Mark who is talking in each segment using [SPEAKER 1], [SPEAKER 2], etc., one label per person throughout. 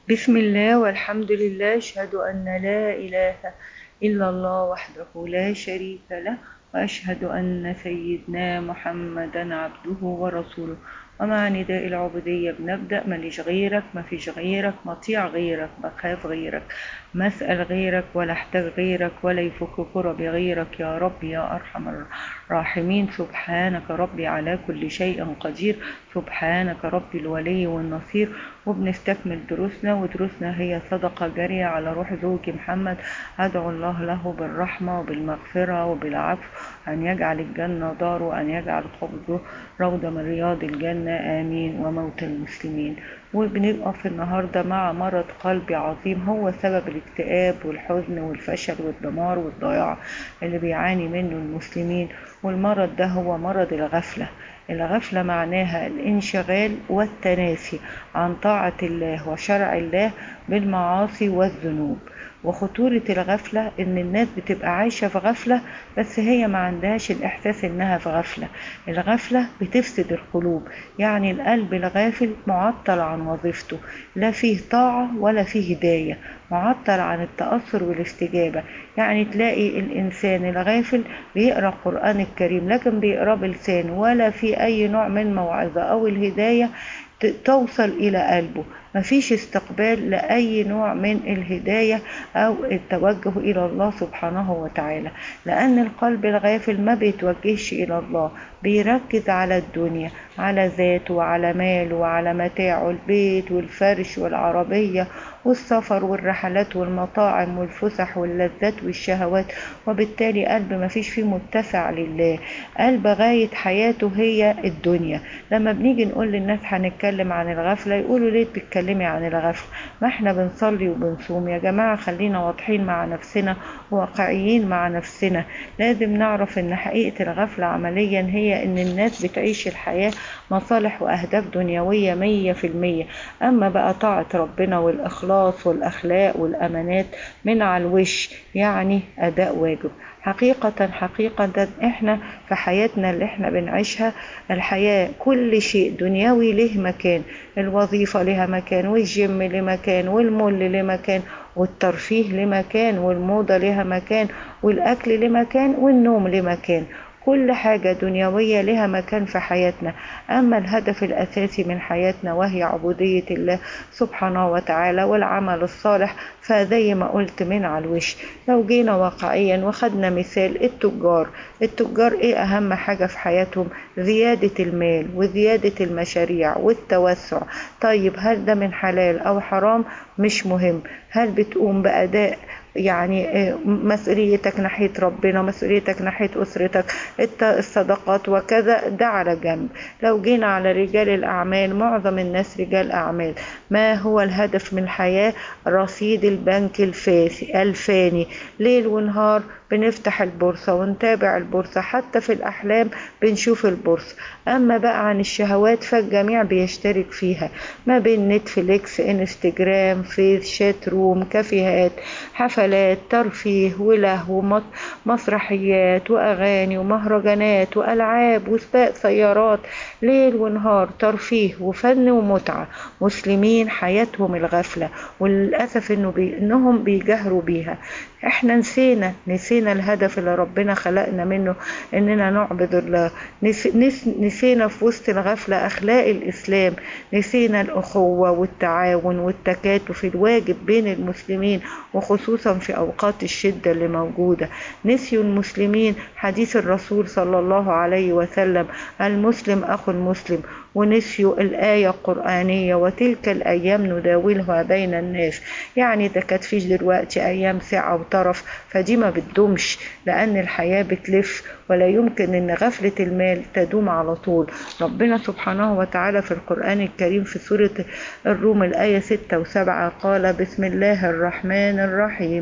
[SPEAKER 1] بسم الله والحمد لله أشهد أن لا إله إلا الله وحده لا شريك له وأشهد أن سيدنا محمدا عبده ورسوله ومع نداء العبودية بنبدأ ماليش غيرك ما فيش غيرك مطيع غيرك بخاف غيرك مسأل غيرك ولا احتاج غيرك ولا يفك كربي غيرك يا رب يا أرحم الراحمين سبحانك ربي على كل شيء قدير سبحانك ربي الولي والنصير وبنستكمل دروسنا ودروسنا هي صدقة جارية على روح زوجي محمد أدعو الله له بالرحمة وبالمغفرة وبالعفو أن يجعل الجنة داره وأن يجعل قبضه روضة من رياض الجنة آمين وموت المسلمين وبنقف النهاردة مع مرض قلبي عظيم هو سبب الاكتئاب والحزن والفشل والدمار والضياع اللي بيعاني منه المسلمين والمرض ده هو مرض الغفلة الغفلة معناها الانشغال والتناسي عن طاعة الله وشرع الله بالمعاصي والذنوب وخطورة الغفلة إن الناس بتبقى عايشة في غفلة بس هي ما عندهاش الإحساس إنها في غفلة الغفلة بتفسد القلوب يعني القلب الغافل معطل عن وظيفته لا فيه طاعة ولا فيه هداية معطل عن التأثر والاستجابة يعني تلاقي الإنسان الغافل بيقرأ القرآن الكريم لكن بيقرأ بلسانه ولا في أي نوع من موعظة أو الهداية توصل إلى قلبه مفيش استقبال لأي نوع من الهداية أو التوجه إلى الله سبحانه وتعالى لأن القلب الغافل ما بيتوجهش إلى الله بيركز على الدنيا على ذاته وعلى ماله وعلى متاعه البيت والفرش والعربية والسفر والرحلات والمطاعم والفسح واللذات والشهوات وبالتالي قلب ما فيش فيه متسع لله قلب غاية حياته هي الدنيا لما بنيجي نقول للناس هنتكلم عن الغفلة يقولوا ليه بتتكلمي عن الغفلة ما احنا بنصلي وبنصوم يا جماعة خلينا واضحين مع نفسنا واقعيين مع نفسنا لازم نعرف ان حقيقة الغفلة عمليا هي ان الناس بتعيش الحياة مصالح واهداف دنيوية مية في المية اما بقى طاعة ربنا والاخلاص والاخلاق والامانات من على الوش يعني اداء واجب حقيقة حقيقة احنا في حياتنا اللي احنا بنعيشها الحياة كل شيء دنيوي له مكان الوظيفة لها مكان والجيم له مكان والمول له مكان والترفيه لمكان والموضة لها مكان والأكل لمكان والنوم لمكان كل حاجة دنيوية لها مكان في حياتنا أما الهدف الأساسي من حياتنا وهي عبودية الله سبحانه وتعالى والعمل الصالح فزي ما قلت من على الوش لو جينا واقعيا وخدنا مثال التجار التجار ايه أهم حاجة في حياتهم زيادة المال وزيادة المشاريع والتوسع طيب هل ده من حلال أو حرام مش مهم هل بتقوم بأداء يعني مسؤوليتك ناحية ربنا مسؤوليتك ناحية أسرتك الصدقات وكذا ده على جنب لو جينا على رجال الأعمال معظم الناس رجال أعمال ما هو الهدف من الحياة رصيد البنك الفاسي الفاني ليل ونهار بنفتح البورصة ونتابع البورصة حتى في الأحلام بنشوف البورصة أما بقى عن الشهوات فالجميع بيشترك فيها ما بين نتفليكس انستجرام فيس شات روم كافيهات حفلات ترفيه ولهو مسرحيات وأغاني ومهرجانات وألعاب وسباق سيارات ليل ونهار ترفيه وفن ومتعة مسلمين حياتهم الغفلة وللأسف إنه بي إنهم بيجهروا بيها احنا نسينا نسينا الهدف اللي ربنا خلقنا منه اننا نعبد الله نس نس نسينا في وسط الغفلة اخلاق الاسلام نسينا الاخوة والتعاون والتكاتف الواجب بين المسلمين وخصوصا في اوقات الشدة اللي موجودة نسيوا المسلمين حديث الرسول صلى الله عليه وسلم المسلم اخو المسلم ونسيوا الآية القرآنية وتلك الأيام نداولها بين الناس يعني ده كانت فيش دلوقتي أيام ساعة وطرف فدي ما بتدومش لأن الحياة بتلف ولا يمكن أن غفلة المال تدوم على طول ربنا سبحانه وتعالى في القرآن الكريم في سورة الروم الآية 6 و7 قال بسم الله الرحمن الرحيم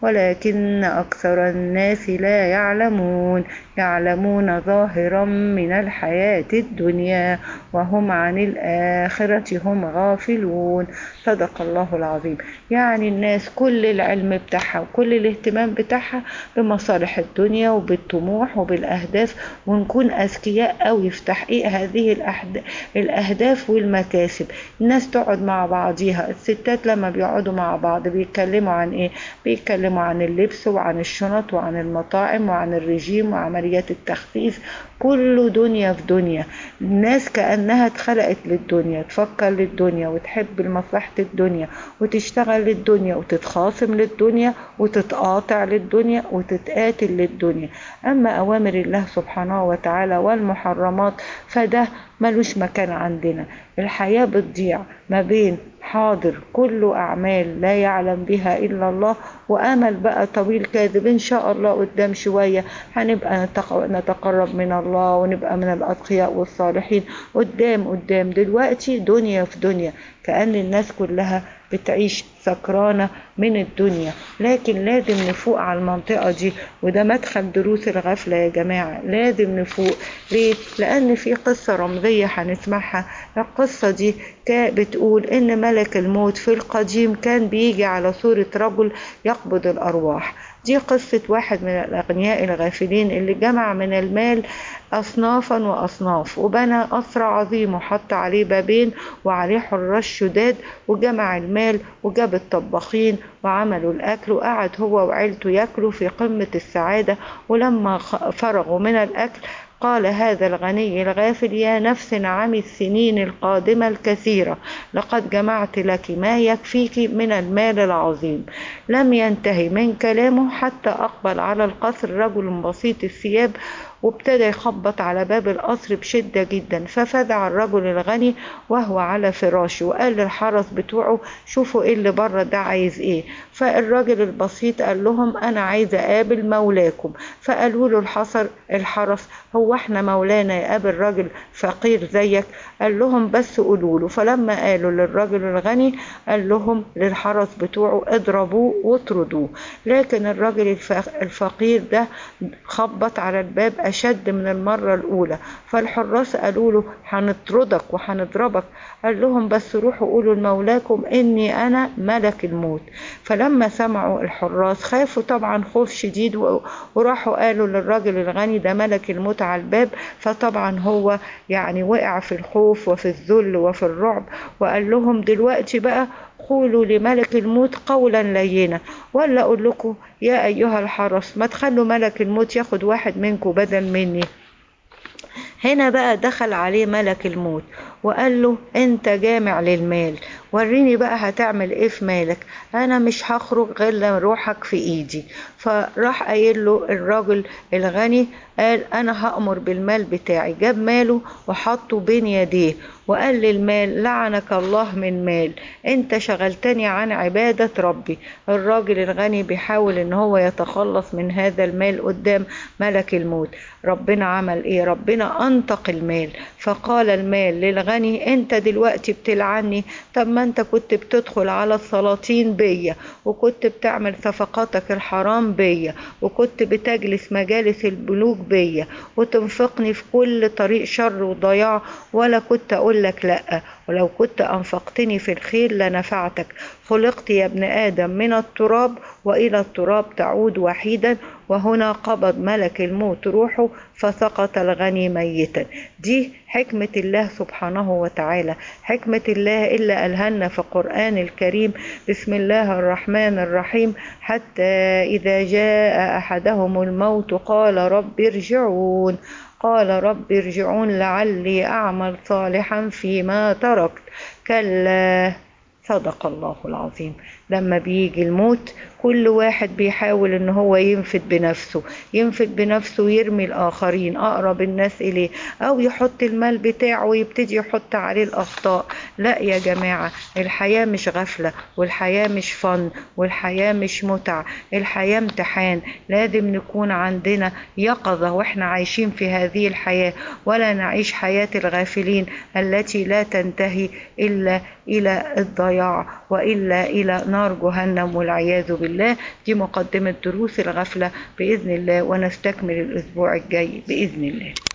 [SPEAKER 1] ولكن أكثر الناس لا يعلمون يعلمون ظاهرا من الحياة الدنيا وهم عن الآخرة هم غافلون صدق الله العظيم يعني الناس كل العلم بتاعها وكل الاهتمام بتاعها بمصالح الدنيا وبالطموح بالأهداف ونكون أذكياء قوي في تحقيق هذه الأحد... الأهداف والمكاسب الناس تقعد مع بعضيها الستات لما بيقعدوا مع بعض بيتكلموا عن إيه بيتكلموا عن اللبس وعن الشنط وعن المطاعم وعن الرجيم وعمليات التخفيف كله دنيا في دنيا الناس كأنها اتخلقت للدنيا تفكر للدنيا وتحب مصلحة الدنيا وتشتغل للدنيا وتتخاصم للدنيا وتتقاطع للدنيا وتتقاتل للدنيا أما أوامر الله سبحانه وتعالى والمحرمات فده ملوش مكان عندنا الحياة بتضيع ما بين حاضر كله أعمال لا يعلم بها إلا الله وأمل بقى طويل كاذب إن شاء الله قدام شوية هنبقى نتقرب من الله ونبقى من الأتقياء والصالحين قدام قدام دلوقتي دنيا في دنيا كأن الناس كلها بتعيش سكرانة من الدنيا لكن لازم نفوق على المنطقة دي وده مدخل دروس الغفلة يا جماعة لازم نفوق ليه؟ لأن في قصة رمزية هنسمعها القصة دي بتقول إن ملك الموت في القديم كان بيجي على صورة رجل يقبض الأرواح دي قصة واحد من الأغنياء الغافلين اللي جمع من المال أصنافا وأصناف وبنى قصر عظيم وحط عليه بابين وعليه حراس شداد وجمع المال وجاب الطباخين وعملوا الأكل وقعد هو وعيلته ياكلوا في قمة السعادة ولما فرغوا من الأكل قال هذا الغني الغافل يا نفس نعم السنين القادمة الكثيرة لقد جمعت لك ما يكفيك من المال العظيم لم ينتهي من كلامه حتى أقبل على القصر رجل بسيط الثياب وابتدى يخبط على باب القصر بشدة جدا ففزع الرجل الغني وهو على فراشه وقال للحرس بتوعه شوفوا ايه اللي بره ده عايز ايه فالراجل البسيط قال لهم انا عايز اقابل مولاكم فقالوا له الحصر الحرس هو احنا مولانا يقابل راجل فقير زيك قال لهم بس قولوا له فلما قالوا للراجل الغني قال لهم للحرس بتوعه اضربوه واطردوه لكن الراجل الفقير ده خبط على الباب أشد من المرة الأولى فالحراس قالوا له هنطردك وهنضربك قال لهم بس روحوا قولوا لمولاكم إني أنا ملك الموت فلما سمعوا الحراس خافوا طبعا خوف شديد وراحوا قالوا للراجل الغني ده ملك الموت على الباب فطبعا هو يعني وقع في الخوف وفي الذل وفي الرعب وقال لهم دلوقتي بقى قولوا لملك الموت قولا لينا ولا اقول لكم يا ايها الحرس ما تخلوا ملك الموت ياخد واحد منكم بدل مني هنا بقى دخل عليه ملك الموت وقال له انت جامع للمال وريني بقى هتعمل ايه في مالك انا مش هخرج غير لما روحك في ايدي فراح قايل له الراجل الغني قال انا هأمر بالمال بتاعي جاب ماله وحطه بين يديه وقال للمال لعنك الله من مال انت شغلتني عن عبادة ربي الراجل الغني بيحاول ان هو يتخلص من هذا المال قدام ملك الموت ربنا عمل ايه ربنا انطق المال فقال المال للغني انت دلوقتي بتلعني طب ما انت كنت بتدخل على السلاطين بيا وكنت بتعمل صفقاتك الحرام بيا وكنت بتجلس مجالس البنوك بيا وتنفقني في كل طريق شر وضياع ولا كنت اقول لك لا ولو كنت انفقتني في الخير لنفعتك خلقت يا ابن ادم من التراب والى التراب تعود وحيدا وهنا قبض ملك الموت روحه فسقط الغني ميتا دي حكمة الله سبحانه وتعالى حكمة الله إلا ألهنا في القرآن الكريم بسم الله الرحمن الرحيم حتى إذا جاء أحدهم الموت قال رب ارجعون قال رب ارجعون لعلي أعمل صالحا فيما تركت كلا صدق الله العظيم لما بيجي الموت كل واحد بيحاول ان هو ينفد بنفسه ينفد بنفسه ويرمي الاخرين اقرب الناس اليه او يحط المال بتاعه ويبتدي يحط عليه الاخطاء لا يا جماعة الحياة مش غفلة والحياة مش فن والحياة مش متع الحياة امتحان لازم نكون عندنا يقظة واحنا عايشين في هذه الحياة ولا نعيش حياة الغافلين التي لا تنتهي الا الى الضياع والا الى نار جهنم والعياذ بالله دي مقدمة دروس الغفلة بإذن الله ونستكمل الأسبوع الجاي بإذن الله